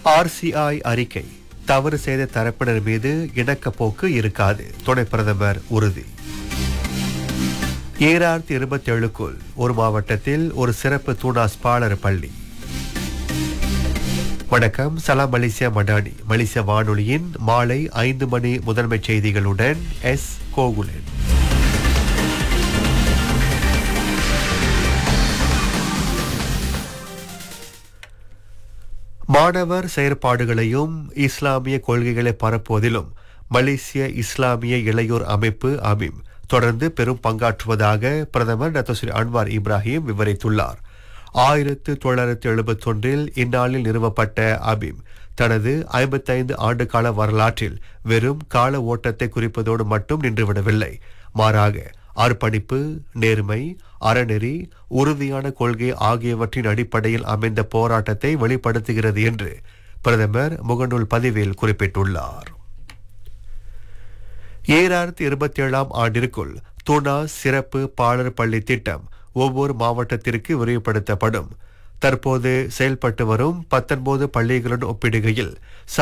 RCI அறிக்கை தவறு செய்த தரப்பினர் மீது இணக்கப்போக்கு இருக்காது துணை பிரதமர் உறுதி ஏழாயிரத்தி இருபத்தி ஏழுக்குள் ஒரு மாவட்டத்தில் ஒரு சிறப்பு தூணாஸ் பாலர் பள்ளி வணக்கம் சலாம் மலேசியா மடானி மலேசிய வானொலியின் மாலை ஐந்து மணி முதன்மை செய்திகளுடன் எஸ் கோகுலன் மாணவர் செயற்பாடுகளையும் இஸ்லாமிய கொள்கைகளை பரப்புவதிலும் மலேசிய இஸ்லாமிய இளையோர் அமைப்பு அமீம் தொடர்ந்து பெரும் பங்காற்றுவதாக பிரதமர் டத்தோஸ்ரீ அன்வார் இப்ராஹிம் விவரித்துள்ளார் ஆயிரத்து தொள்ளாயிரத்து எழுபத்தொன்றில் இந்நாளில் நிறுவப்பட்ட அபீம் தனது ஐம்பத்தைந்து ஆண்டு கால வரலாற்றில் வெறும் கால ஓட்டத்தை குறிப்பதோடு மட்டும் நின்றுவிடவில்லை மாறாக அர்ப்பணிப்பு நேர்மை அறநெறி உறுதியான கொள்கை ஆகியவற்றின் அடிப்படையில் அமைந்த போராட்டத்தை வெளிப்படுத்துகிறது என்று பிரதமர் முகநூல் பதிவில் குறிப்பிட்டுள்ளார் ஏழாயிரத்தி இருபத்தி ஏழாம் ஆண்டிற்குள் துணா சிறப்பு பாலர் பள்ளி திட்டம் ஒவ்வொரு மாவட்டத்திற்கு விரிவுபடுத்தப்படும் தற்போது செயல்பட்டு வரும் பத்தொன்பது பள்ளிகளுடன் ஒப்பிடுகையில்